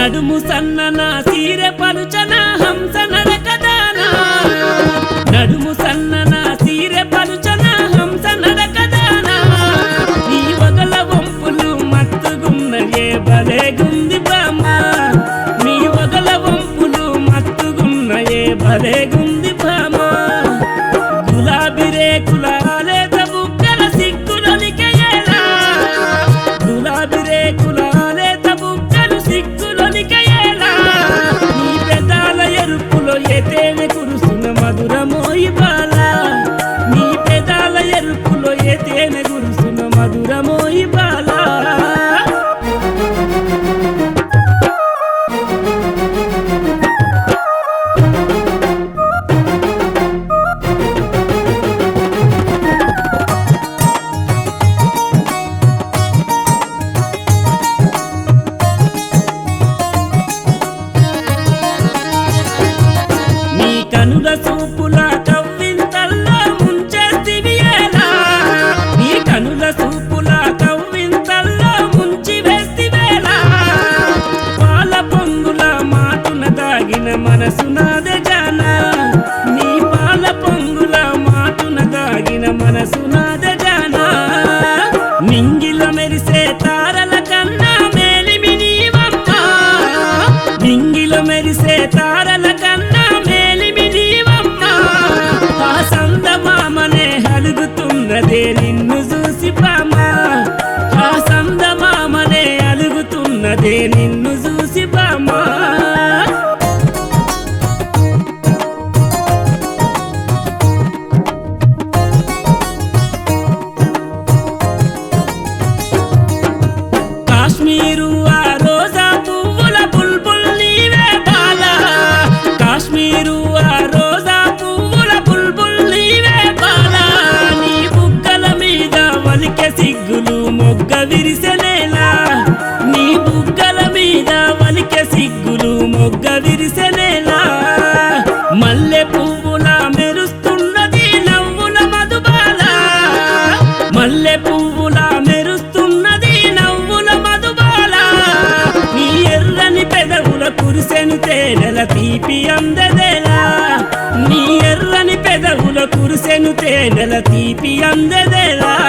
నడుము సన్నన సీరె పలుచన హంస నడకదానా నడుము సన్నన సీరె పలుచన హంస నడకదానా నీ వగల వంపులు మత్తుగున్నయే భలేగుంది బామ్మ నీ వగల వంపులు మత్తుగున్నయే భలేగుంది బామ్మ గులాబీ రేకుల లేత బుగ్గల సిగ్గులొలికయేలా గులాబీ రేకుల లేత బుగ్గలు సిగ్గులొలికయేలా నీ పెదాల ఎరుపులో ఎతేనె కురుసున మధురమోయి బాల నీ పెదాల ఎరుపులో ఎతేనె కురుసున మధురమోయి బాల నీ కనుల చూపుల కవ్వింతల్లో ముంచెత్తివి ఎలా నీ కనుల చూపుల కవ్వింతల్లో ముంచి వేస్తివేలా పాల పొంగుల మాటున దాగిన మనసు నాదే జానా నీ పాల పొంగుల మాటున దాగిన మనసు నాదే జానా నింగిల మెరిసే తారల కన్నా మేలిమి నీవమ్మా నింగిల మెరిసే తారల కన్నా మేలిమి నీవమ్మా ఆ సందమామనే అలుగుతున్నదే నిన్ను చూసి బామా ఆ సందమామనే అలుగుతున్నదే నిన్ను చూసి బామా కాశ్మీరు ఆ రోజా పువ్వుల బుల్బుల్ నీవే బాల కాశ్మీరు ఆ రోజా పువ్వుల బుల్బుల్ నీవే బాల నీ బుగ్గల మీద వలికె సిగ్గులు మొగ్గ విరిసెనేలా నీ బుగ్గల మీద వలికె సిగ్గులు మొగ్గ విరిసెనేలా మల్లె పువ్వుల మెరుస్తున్నది నవ్వుల మధుబాల మల్లె పువ్వుల మెరుస్తున్నది నవ్వుల మధుబాల నీ ఎర్రని పెదవుల కురిసెను తేనెల తీపి అందదెలా నీ ఎర్రని పెదవుల కురిసెను తేనెల తీపి అందదెలా